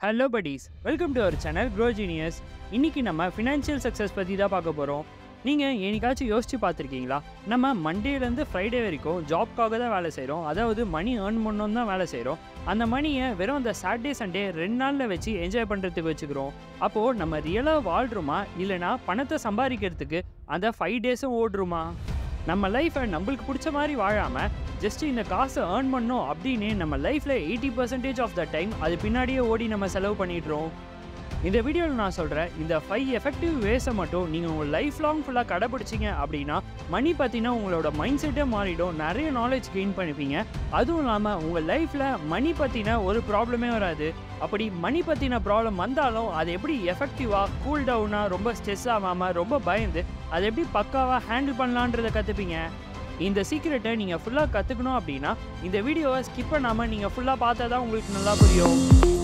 hello buddies welcome to our channel grow genius இன்னைக்கு நம்ம financial success பற்றி தான் பார்க்க போகிறோம் நீங்கள் என்னைக்காச்சும் யோசிச்சு பார்த்துருக்கீங்களா நம்ம மண்டேலேருந்து ஃப்ரைடே வரைக்கும் ஜாப்க்காக தான் வேலை செய்கிறோம் அதாவது மணி ஏர்ன் பண்ணணும் தான் வேலை செய்கிறோம் அந்த மணியை வெறும் அந்த சாட்டர்டே சண்டே ரெண்டு நாளில் வச்சு என்ஜாய் பண்ணுறதுக்கு வச்சுக்கிறோம் அப்போது நம்ம ரியலாக வாழ்கிறோமா இல்லைனா பணத்தை சம்பாதிக்கிறதுக்கு அந்த ஃபைவ் டேஸும் ஓடுறோமா நம்ம லைஃப்பை நம்மளுக்கு பிடிச்ச மாதிரி வாழாமல் ஜஸ்ட் இந்த காசை ஏர்ன் பண்ணோம் அப்படின்னு நம்ம லைஃப்பில் eighty percentage of the time அது பின்னாடியே ஓடி நம்ம செலவு பண்ணிடுறோம் இந்த வீடியோவில் நான் சொல்கிறேன் இந்த ஃபைவ் எஃபெக்டிவ் வேஸை மட்டும் நீங்கள் உங்கள் லைஃப் லாங் ஃபுல்லாக கடைப்பிடிச்சிங்க அப்படின்னா மணி பற்றினா உங்களோட மைண்ட் செட்டே மாறிடும் நிறைய நாலேஜ் கெயின் பண்ணிப்பீங்க அதுவும் இல்லாமல் உங்கள் லைஃப்பில் மணி பற்றின ஒரு ப்ராப்ளமே வராது அப்படி மணி பற்றின ப்ராப்ளம் வந்தாலும் அது எப்படி எஃபெக்டிவாக கூல் டவுனாக ரொம்ப ஸ்ட்ரெஸ் ஆகாமல் ரொம்ப பயந்து அதை எப்படி பக்காவாக ஹேண்டில் பண்ணலான்றதை கற்றுப்பீங்க இந்த சீக்ரெட்டை நீங்கள் ஃபுல்லாக கற்றுக்கணும் அப்படின்னா இந்த வீடியோவை ஸ்கிப் பண்ணாமல் நீங்கள் ஃபுல்லாக பார்த்தா தான் உங்களுக்கு நல்லா புரியும்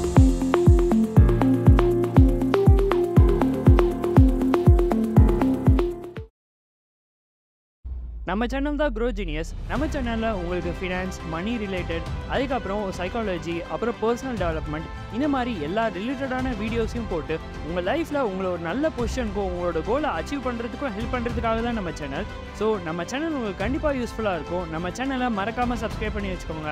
நம்ம சேனல் தான் க்ரோ ஜீனியஸ் நம்ம சேனலில் உங்களுக்கு ஃபினான்ஸ் மணி ரிலேட்டட் அதுக்கப்புறம் சைக்காலஜி அப்புறம் பர்சனல் டெவலப்மெண்ட் இந்த மாதிரி எல்லா ரிலேட்டடான வீடியோஸையும் போட்டு உங்கள் லைஃப்பில் உங்களை ஒரு நல்ல பொசிஷனுக்கும் உங்களோட கோலை அச்சீவ் பண்ணுறதுக்கும் ஹெல்ப் பண்ணுறதுக்காக தான் நம்ம சேனல் ஸோ நம்ம சேனல் உங்களுக்கு கண்டிப்பாக யூஸ்ஃபுல்லாக இருக்கும் நம்ம சேனலை மறக்காமல் சப்ஸ்கிரைப் பண்ணி வச்சுக்கோங்க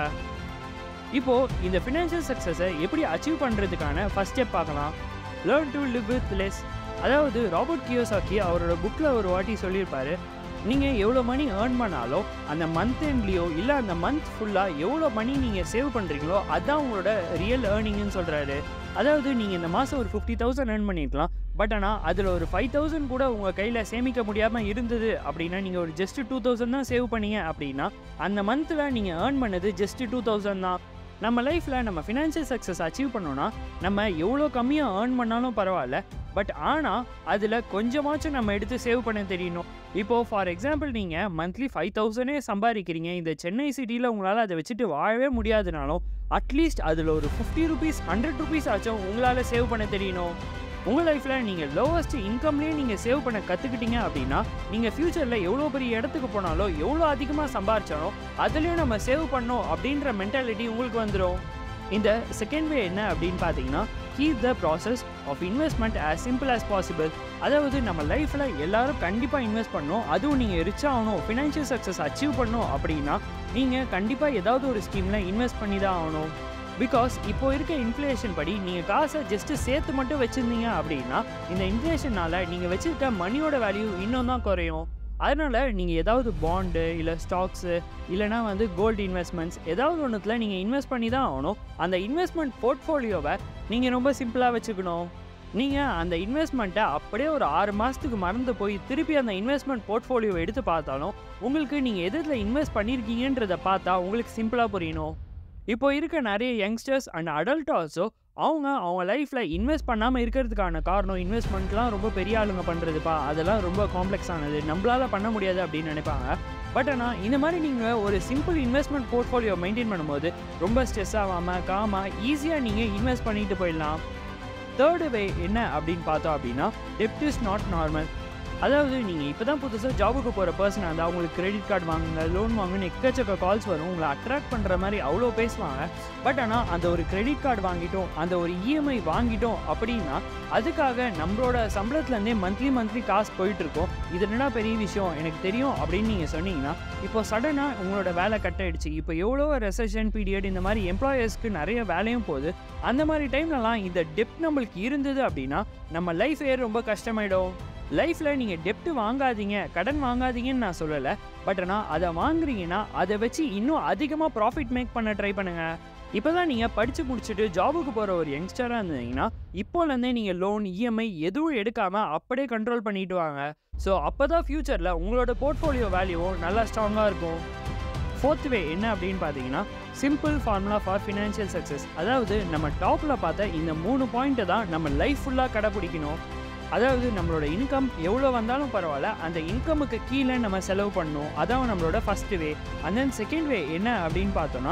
இப்போது இந்த ஃபினான்ஷியல் சக்ஸஸை எப்படி அச்சீவ் பண்ணுறதுக்கான ஃபஸ்ட் ஸ்டெப் பார்க்கலாம் learn to live with less அதாவது ராபர்ட் கியோசாக்கி அவரோட புக்கில் ஒரு வாட்டி சொல்லியிருப்பாரு நீங்கள் எவ்வளோ மணி ஏர்ன் பண்ணாலோ அந்த மந்த் எண்ட்லேயோ இல்லை அந்த மந்த் ஃபுல்லாக எவ்வளோ மணி நீங்கள் சேவ் பண்ணுறீங்களோ அதுதான் உங்களோட ரியல் ஏர்னிங்னு சொல்கிறாரு அதாவது நீங்கள் இந்த மாதம் ஒரு ஃபிஃப்டி தௌசண்ட் ஏர்ன் பண்ணியிருக்கலாம் பட் ஆனால் அதில் ஒரு ஃபைவ் தௌசண்ட் கூட உங்கள் கையில் சேமிக்க முடியாமல் இருந்தது அப்படின்னா நீங்கள் ஒரு ஜஸ்ட் டூ தௌசண்ட் தான் சேவ் பண்ணீங்க அப்படின்னா அந்த மந்தில் நீங்கள் ஏர்ன் பண்ணது ஜஸ்ட் டூ தௌசண்ட் தான் நம்ம லைஃப்பில் நம்ம ஃபினான்ஷியல் சக்ஸஸ் அச்சீவ் பண்ணோன்னா நம்ம எவ்வளோ கம்மியாக ஏர்ன் பண்ணாலும் பரவாயில்ல பட் ஆனால் அதில் கொஞ்சமாச்சும் நம்ம எடுத்து சேவ் பண்ண தெரியணும் இப்போது ஃபார் எக்ஸாம்பிள் நீங்கள் மந்த்லி ஃபைவ் தௌசண்டே சம்பாதிக்கிறீங்க இந்த சென்னை சிட்டியில் உங்களால் அதை வச்சுட்டு வாழவே முடியாதுனாலும் அட்லீஸ்ட் அதில் ஒரு ஃபிஃப்டி ருபீஸ் ஹண்ட்ரட் ருபீஸ் ஆச்சும் உங்களால் சேவ் பண்ண தெரியணும் உங்கள் லைஃப்பில் நீங்கள் லோவஸ்ட் இன்கம்லேயே நீங்கள் சேவ் பண்ண கற்றுக்கிட்டீங்க அப்படின்னா நீங்கள் ஃப்யூச்சரில் எவ்வளோ பெரிய இடத்துக்கு போனாலும் எவ்வளோ அதிகமாக சம்பாரிச்சாலும் அதுலேயும் நம்ம சேவ் பண்ணோம் அப்படின்ற மென்டாலிட்டி உங்களுக்கு வந்துடும் இந்த செகண்ட் வே என்ன அப்படின்னு பார்த்தீங்கன்னா keep the process of investment as simple as possible அதாவது நம்ம லைஃப்பில் எல்லாரும் கண்டிப்பாக இன்வெஸ்ட் பண்ணணும் அதுவும் நீங்கள் ரிச் ஆகணும் ஃபினான்ஷியல் சக்ஸஸ் அச்சீவ் பண்ணணும் அப்படின்னா நீங்கள் கண்டிப்பாக ஏதாவது ஒரு ஸ்கீமில் இன்வெஸ்ட் பண்ணி தான் ஆகணும் பிகாஸ் இப்போ இருக்க இன்ஃப்ளேஷன் படி நீங்கள் காசை ஜஸ்ட்டு சேர்த்து மட்டும் வச்சுருந்தீங்க அப்படின்னா இந்த இன்ஃப்ளேஷனால் நீங்கள் வச்சுருக்க மணியோட வேல்யூ இன்னும் தான் குறையும் அதனால் நீங்கள் ஏதாவது பாண்டு இல்லை ஸ்டாக்ஸு இல்லைனா வந்து கோல்டு இன்வெஸ்ட்மெண்ட்ஸ் ஏதாவது ஒன்றுத்தில் நீங்கள் இன்வெஸ்ட் பண்ணி தான் ஆகணும் அந்த இன்வெஸ்ட்மெண்ட் போர்ட்ஃபோலியோவை நீங்கள் ரொம்ப சிம்பிளாக வச்சுக்கணும் நீங்கள் அந்த இன்வெஸ்ட்மெண்ட்டை அப்படியே ஒரு ஆறு மாதத்துக்கு மறந்து போய் திருப்பி அந்த இன்வெஸ்ட்மெண்ட் போர்ட்ஃபோலியோவை எடுத்து பார்த்தாலும் உங்களுக்கு நீங்கள் எதில் இன்வெஸ்ட் பண்ணியிருக்கீங்கன்றதை பார்த்தா உங்களுக்கு சிம்பிளாக புரியணும் இப்போ இருக்க நிறைய யங்ஸ்டர்ஸ் அண்ட் அடல்ட் ஆல்சோ அவங்க அவங்க லைஃப்பில் இன்வெஸ்ட் பண்ணாமல் இருக்கிறதுக்கான காரணம் இன்வெஸ்ட்மெண்ட்லாம் ரொம்ப பெரிய ஆளுங்க பண்ணுறதுப்பா அதெல்லாம் ரொம்ப காம்ப்ளெக்ஸ் ஆனது நம்மளால் பண்ண முடியாது அப்படின்னு நினைப்பாங்க பட் ஆனால் இந்த மாதிரி நீங்கள் ஒரு சிம்பிள் இன்வெஸ்ட்மெண்ட் போர்ட்ஃபோலியோ மெயின்டைன் பண்ணும்போது ரொம்ப ஸ்ட்ரெஸ் ஆகாமல் காமாக ஈஸியாக நீங்கள் இன்வெஸ்ட் பண்ணிட்டு போயிடலாம் தேர்டு வே என்ன அப்படின்னு பார்த்தோம் அப்படின்னா டெப்ட் இஸ் நாட் நார்மல் அதாவது நீங்கள் இப்போ தான் புதுசாக ஜாபுக்கு போகிற பர்சனாக இருந்தால் அவங்களுக்கு கிரெடிட் கார்டு வாங்குங்க லோன் வாங்குன்னு எக்கச்சக்க கால்ஸ் வரும் உங்களை அட்ராக்ட் பண்ணுற மாதிரி அவ்வளோ பேசுவாங்க பட் ஆனால் அந்த ஒரு கிரெடிட் கார்டு வாங்கிட்டோம் அந்த ஒரு இஎம்ஐ வாங்கிட்டோம் அப்படின்னா அதுக்காக நம்மளோட சம்பளத்துலேருந்தே மந்த்லி மந்த்லி காசு போயிட்டுருக்கோம் இது என்னடா பெரிய விஷயம் எனக்கு தெரியும் அப்படின்னு நீங்கள் சொன்னீங்கன்னா இப்போ சடனாக உங்களோட வேலை கட் ஆயிடுச்சு இப்போ எவ்வளோ ரெசஷன் பீரியட் இந்த மாதிரி எம்ப்ளாயர்ஸ்க்கு நிறைய வேலையும் போகுது அந்த மாதிரி டைம்லலாம் இந்த டெப்ட் நம்மளுக்கு இருந்தது அப்படின்னா நம்ம லைஃபே ரொம்ப கஷ்டமாயிடும் லைஃப்பில் நீங்கள் டெப்ட் வாங்காதீங்க கடன் வாங்காதீங்கன்னு நான் சொல்லலை பட் ஆனால் அதை வாங்குறீங்கன்னா அதை வச்சு இன்னும் அதிகமாக ப்ராஃபிட் மேக் பண்ண ட்ரை பண்ணுங்கள் இப்போ தான் நீங்கள் படித்து முடிச்சுட்டு ஜாபுக்கு போகிற ஒரு யங்ஸ்டராக இருந்தீங்கன்னா இப்போலேருந்தே நீங்கள் லோன் இஎம்ஐ எதுவும் எடுக்காமல் அப்படியே கண்ட்ரோல் பண்ணிட்டு வாங்க ஸோ அப்போ தான் ஃப்யூச்சரில் உங்களோட போர்ட்ஃபோலியோ வேல்யூவும் நல்லா ஸ்ட்ராங்காக இருக்கும் ஃபோர்த் வே என்ன அப்படின்னு பார்த்தீங்கன்னா simple formula for financial success அதாவது நம்ம டாப்பில் பார்த்த இந்த மூணு பாயிண்ட்டை தான் நம்ம லைஃப் ஃபுல்லாக கடைப்பிடிக்கணும் அதாவது நம்மளோட இன்கம் எவ்வளோ வந்தாலும் பரவாயில்ல அந்த இன்கமுக்கு கீழே நம்ம செலவு பண்ணணும் அதான் நம்மளோட first way and then second way என்ன அப்படின்னு பார்த்தோன்னா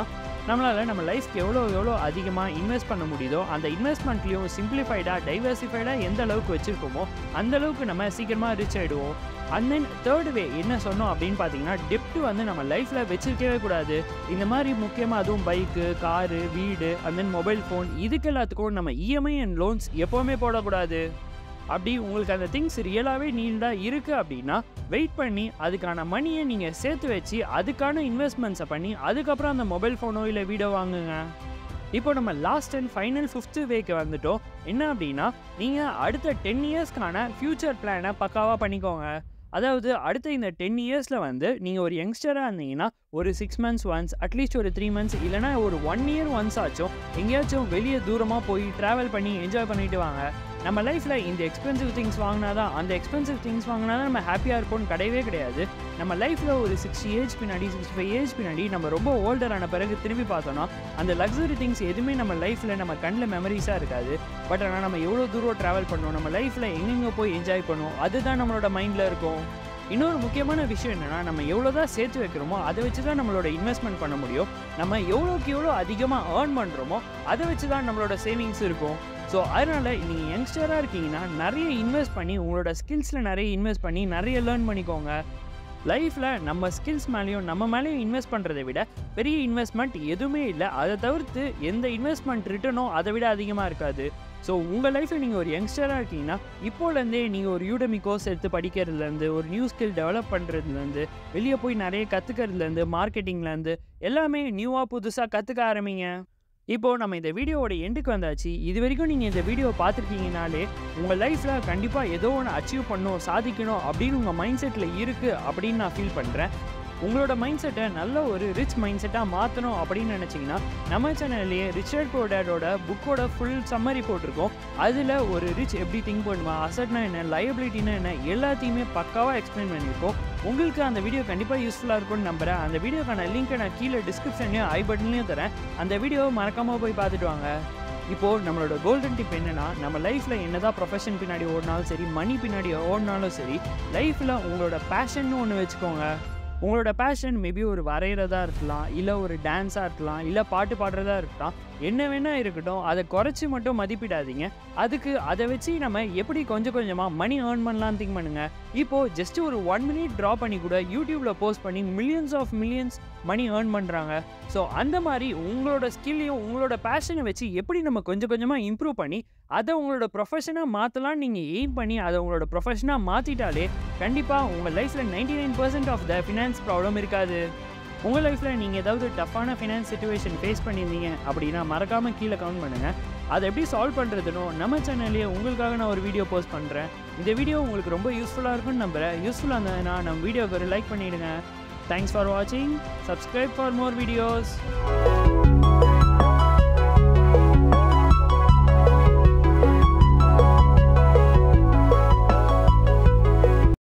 நம்மளால் நம்ம லைஃப்க்கு எவ்வளோ எவ்வளோ அதிகமாக இன்வெஸ்ட் பண்ண முடியுதோ அந்த இன்வெஸ்ட்மெண்ட்லேயும் சிம்பிளிஃபைடாக டைவர்சிஃபைடாக எந்த அளவுக்கு வச்சுருக்கோமோ அந்த அளவுக்கு நம்ம சீக்கிரமாக ரீச் ஆகிடுவோம் அண்ட் தென் தேர்ட் வே என்ன சொன்னோம் அப்படின்னு பார்த்தீங்கன்னா டெப்ட் வந்து நம்ம லைஃப்பில் வச்சிருக்கவே கூடாது இந்த மாதிரி முக்கியமாக அதுவும் பைக்கு காரு வீடு அண்ட் தென் மொபைல் ஃபோன் இதுக்கு எல்லாத்துக்கும் நம்ம இஎம்ஐ அண்ட் லோன்ஸ் எப்போவுமே போடக்கூடாது அப்படி உங்களுக்கு அந்த திங்ஸ் ரியலாகவே நீண்டாக இருக்குது அப்படின்னா வெயிட் பண்ணி அதுக்கான மணியை நீங்கள் சேர்த்து வச்சு அதுக்கான இன்வெஸ்ட்மெண்ட்ஸை பண்ணி அதுக்கப்புறம் அந்த மொபைல் ஃபோனோ இல்லை வீடோ வாங்குங்க இப்போ நம்ம லாஸ்ட் அண்ட் ஃபைனல் ஃபிஃப்த்து வேக்கு வந்துட்டோம் என்ன அப்படின்னா நீங்கள் அடுத்த டென் இயர்ஸ்க்கான ஃப்யூச்சர் பிளானை பக்காவாக பண்ணிக்கோங்க அதாவது அடுத்த இந்த டென் இயர்ஸில் வந்து நீங்கள் ஒரு யங்ஸ்டராக இருந்தீங்கன்னா ஒரு சிக்ஸ் மந்த்ஸ் ஒன்ஸ் அட்லீஸ்ட் ஒரு த்ரீ மந்த்ஸ் இல்லைனா ஒரு ஒன் இயர் ஒன்ஸ் ஆச்சும் எங்கேயாச்சும் வெளியே தூரமாக போய் ட்ராவல் பண்ணி என்ஜாய் பண்ணிட்டு வாங்க நம்ம லைஃப்பில் இந்த எக்ஸ்பென்சிவ் திங்ஸ் வாங்கினா தான் அந்த எக்ஸ்பென்சிவ் திங்ஸ் வாங்கினா தான் நம்ம ஹாப்பியாக இருப்போம்னு கிடையவே கிடையாது நம்ம லைஃப்பில் ஒரு சிக்ஸ்டி ஏஜ் பின்னாடி சிக்ஸ்டி ஃபைவ் ஏஜ் பின்னாடி நம்ம ரொம்ப ஓல்டரான பிறகு திரும்பி பார்த்தோன்னா அந்த லக்ஸரி திங்ஸ் எதுவுமே நம்ம லைஃப்பில் நம்ம கண்ணில் மெமரிஸாக இருக்காது பட் ஆனால் நம்ம எவ்வளோ தூரம் ட்ராவல் பண்ணோம் நம்ம லைஃப்பில் எங்கெங்கே போய் என்ஜாய் பண்ணோம் அதுதான் நம்மளோட மைண்டில் இருக்கும் இன்னொரு முக்கியமான விஷயம் என்னென்னா நம்ம எவ்வளோ தான் சேர்த்து வைக்கிறோமோ அதை வச்சு தான் நம்மளோட இன்வெஸ்ட்மெண்ட் பண்ண முடியும் நம்ம எவ்வளோக்கு எவ்வளோ அதிகமாக ஏர்ன் பண்ணுறோமோ அதை வச்சு தான் நம்மளோட சேவிங்ஸ் இருக்கும் ஸோ அதனால் நீங்கள் யங்ஸ்டராக இருக்கீங்கன்னா நிறைய இன்வெஸ்ட் பண்ணி உங்களோட ஸ்கில்ஸில் நிறைய இன்வெஸ்ட் பண்ணி நிறைய லேர்ன் பண்ணிக்கோங்க லைஃப்பில் நம்ம ஸ்கில்ஸ் மேலேயும் நம்ம மேலேயும் இன்வெஸ்ட் பண்ணுறதை விட பெரிய இன்வெஸ்ட்மெண்ட் எதுவுமே இல்லை அதை தவிர்த்து எந்த இன்வெஸ்ட்மெண்ட் ரிட்டனோ அதை விட அதிகமாக இருக்காது ஸோ உங்கள் லைஃப்பில் நீங்கள் ஒரு யங்ஸ்டராக இருக்கீங்கன்னா இப்போலேருந்தே நீங்கள் ஒரு யூடமி கோர்ஸ் எடுத்து படிக்கிறதுலேருந்து ஒரு நியூ ஸ்கில் டெவலப் பண்ணுறதுலேருந்து வெளியே போய் நிறைய கற்றுக்கிறதுலேருந்து மார்க்கெட்டிங்லேருந்து எல்லாமே நியூவாக புதுசாக கற்றுக்க ஆரம்பிங்க இப்போது நம்ம இந்த வீடியோவோட எண்டுக்கு வந்தாச்சு இது வரைக்கும் நீங்கள் இந்த வீடியோ பார்த்துருக்கீங்கனாலே உங்கள் லைஃப்பில் கண்டிப்பாக ஏதோ ஒன்று அச்சீவ் பண்ணணும் சாதிக்கணும் அப்படின்னு உங்கள் மைண்ட் செட்டில் இருக்குது அப்படின்னு நான் ஃபீல் பண்ணுறேன் உங்களோட மைண்ட் செட்டை நல்ல ஒரு ரிச் மைண்ட் செட்டாக மாற்றணும் அப்படின்னு நினச்சிங்கன்னா நம்ம சேனல்லையே ரிச்சர்ட் கோடோட புக்கோட ஃபுல் சம்மரி போட்டிருக்கோம் அதில் ஒரு ரிச் எப்படி திங்க் பண்ணுவான் அசட்னா என்ன லயபிலிட்டினா என்ன எல்லாத்தையுமே பக்காவாக எக்ஸ்பிளைன் பண்ணியிருக்கோம் உங்களுக்கு அந்த வீடியோ கண்டிப்பாக யூஸ்ஃபுல்லாக இருக்கும்னு நம்புகிறேன் அந்த வீடியோக்கான லிங்க்கை நான் கீழே டிஸ்கிரிப்ஷன்லையும் ஐ பட்டன்லையும் தரேன் அந்த வீடியோவை மறக்காமல் போய் பார்த்துட்டு வாங்க இப்போது நம்மளோட கோல்டன் டிப் என்னென்னா நம்ம லைஃப்பில் என்னதான் ப்ரொஃபஷன் பின்னாடி ஓடினாலும் சரி மணி பின்னாடி ஓடினாலும் சரி லைஃப்பில் உங்களோட பேஷன்னு ஒன்று வச்சுக்கோங்க உங்களோட பேஷன் மேபி ஒரு வரைகிறதா இருக்கலாம் இல்லை ஒரு டான்ஸாக இருக்கலாம் இல்லை பாட்டு பாடுறதா இருக்கலாம் என்ன வேணால் இருக்கட்டும் அதை குறைச்சி மட்டும் மதிப்பிடாதீங்க அதுக்கு அதை வச்சு நம்ம எப்படி கொஞ்சம் கொஞ்சமாக மணி ஏர்ன் பண்ணலாம்னு திங்க் பண்ணுங்கள் இப்போது ஜஸ்ட் ஒரு ஒன் மினிட் ட்ரா பண்ணி கூட யூடியூப்பில் போஸ்ட் பண்ணி millions of millions money earn பண்ணுறாங்க ஸோ அந்த மாதிரி உங்களோட ஸ்கில்லையும் உங்களோட பேஷனை வச்சு எப்படி நம்ம கொஞ்சம் கொஞ்சமாக இம்ப்ரூவ் பண்ணி அதை உங்களோட ப்ரொஃபஷனாக மாற்றலாம்னு நீங்கள் எய்ம் பண்ணி அதை உங்களோட ப்ரொஃபஷனாக மாற்றிட்டாலே கண்டிப்பாக உங்கள் லைஃப்பில் ninety nine percent of the finance problem இருக்காது உங்கள் லைஃப்பில் நீங்கள் ஏதாவது டஃப்பான ஃபினான்ஸ் சுச்சுவேஷன் ஃபேஸ் பண்ணியிருந்தீங்க அப்படின்னா மறக்காமல் கீழே கவுண்ட் பண்ணுங்கள் அதை எப்படி சால்வ் பண்ணுறதுனோ நம்ம சேனல்லையே உங்களுக்காக நான் ஒரு வீடியோ போஸ்ட் பண்ணுறேன் இந்த வீடியோ உங்களுக்கு ரொம்ப யூஸ்ஃபுல்லாக இருக்கும்னு நம்புகிறேன் யூஸ்ஃபுல்லாக இருந்ததுன்னா நம்ம வீடியோக்கு ஒரு லைக் பண்ணிவிடுங்க தேங்க்ஸ் ஃபார் வாட்சிங் சப்ஸ்கிரைப் ஃபார் மோர் வீடியோஸ்